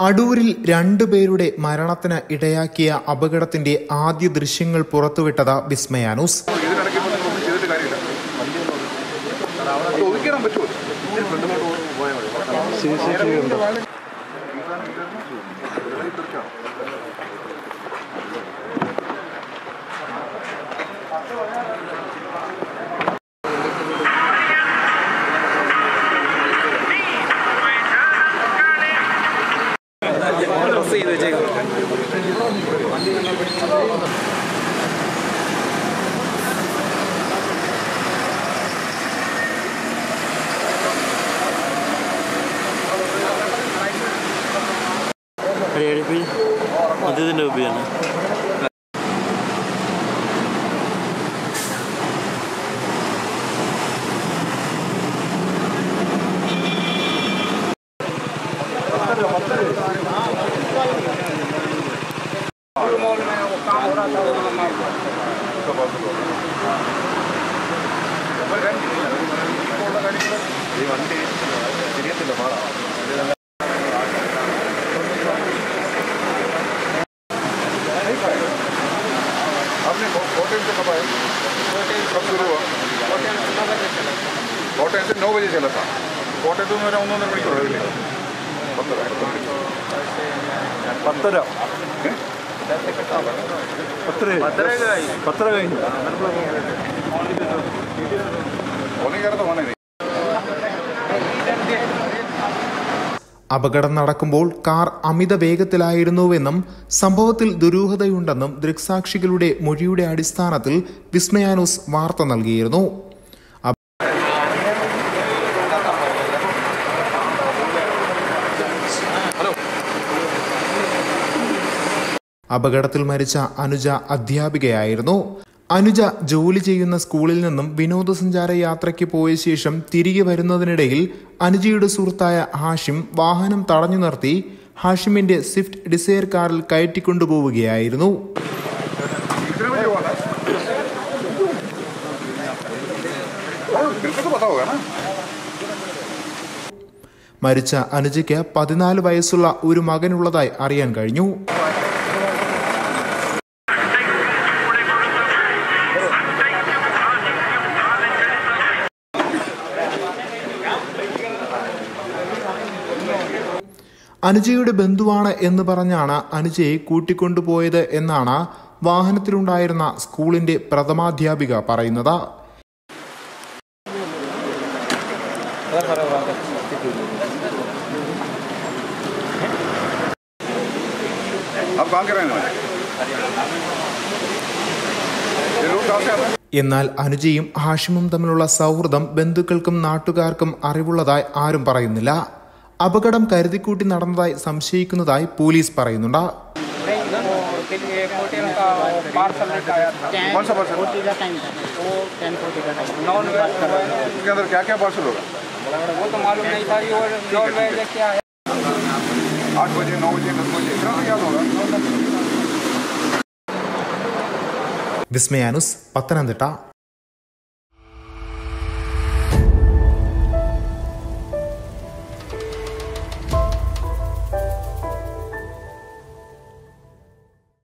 അടൂരിൽ രണ്ടുപേരുടെ മരണത്തിന് ഇടയാക്കിയ അപകടത്തിന്റെ ആദ്യ ദൃശ്യങ്ങൾ പുറത്തുവിട്ടത് വിസ്മയാനൂസ് ഇതിനിടയ്ക്ക് ഇപ്പൊ നിങ്ങൾ ഒന്നും ചെയ്തിട്ട് കാര്യമില്ല അത് ഒതുക്കിയിടാൻ പറ്റുമോ എഴുപ്പി മദ്യത്തിൻ്റെ കുപ്പിയാണ് ഈ വണ്ടി തിരിയത്തില്ല പാടാ आपने को- कोटन से कब आए कब शुरू हुआ കോട്ടയം से नौ बजे चला था കോട്ടയത്ത് നിന്ന് വരെ ഒന്നൊന്നര മണിക്കൂർ ആയില്ലേ പത്തര പത്തര പത്തര പത്തര കഴിഞ്ഞു ഒന്നിക്കാരത്തെ വന്നേ നീ അപകടം നടക്കുമ്പോൾ കാർ അമിത വേഗത്തിലായിരുന്നുവെന്നും സംഭവത്തിൽ ദുരൂഹതയുണ്ടെന്നും ദൃക്സാക്ഷികളുടെ മൊഴിയുടെ അടിസ്ഥാനത്തിൽ വിസ്മയാനൂസ് വാർത്ത നൽകിയിരുന്നു അപ- അപകടത്തിൽ മരിച്ച അനുജ അധ്യാപികയായിരുന്നു അനുജ ജോലി ചെയ്യുന്ന സ്കൂളിൽ നിന്നും വിനോദസഞ്ചാര യാത്രയ്ക്ക് പോയ ശേഷം തിരികെ വരുന്നതിനിടയിൽ അനുജയുടെ സുഹൃത്തായ ഹാഷിം വാഹനം തടഞ്ഞു നിർത്തി ഹാഷിമിന്റെ സ്വിഫ്റ്റ് ഡിസയർ കാറിൽ കയറ്റിക്കൊണ്ടുപോവുകയായിരുന്നു कितने बजे हुआ था बिल्कुल तो पता होगा ना മരിച്ച അനുജയ്ക്ക് പതിനാല് വയസ്സുള്ള ഒരു മകനുള്ളതായി അറിയാൻ കഴിഞ്ഞു അനുജയുടെ ബന്ധുവാണ് എന്ന് പറഞ്ഞാണ് അനുജയെ കൂട്ടിക്കൊണ്ടുപോയത് എന്നാണ് വാഹനത്തിലുണ്ടായിരുന്ന സ്കൂളിന്റെ പ്രഥമാധ്യാപിക പറയുന്നത് आप कहाँ के रहने वाले ये लोग कहाँ से आते हैं എന്നാൽ അനുജയും ഹാഷിമും തമ്മിലുള്ള സൗഹൃദം ബന്ധുക്കൾക്കും നാട്ടുകാർക്കും അറിവുള്ളതായി ആരും പറയുന്നില്ല അപകടം കരുതിക്കൂട്ടി നടന്നതായി സംശയിക്കുന്നതായി പോലീസ് പറയുന്നുണ്ട് के लिए होटल का पार्सल लेकर आया था कौन सा पार्सल फोर्टी का टाइम था वो टेन फोर्टी का टाइम नॉन वेज इसके अंदर क्या क्या पार्सल होगा वो तो मालूम नहीं था ये नॉन वेज क्या है आठ बजे नौ बजे दस बजे इतना तो याद होगा വിസ്മയാനുസ് പത്തനംതിട്ട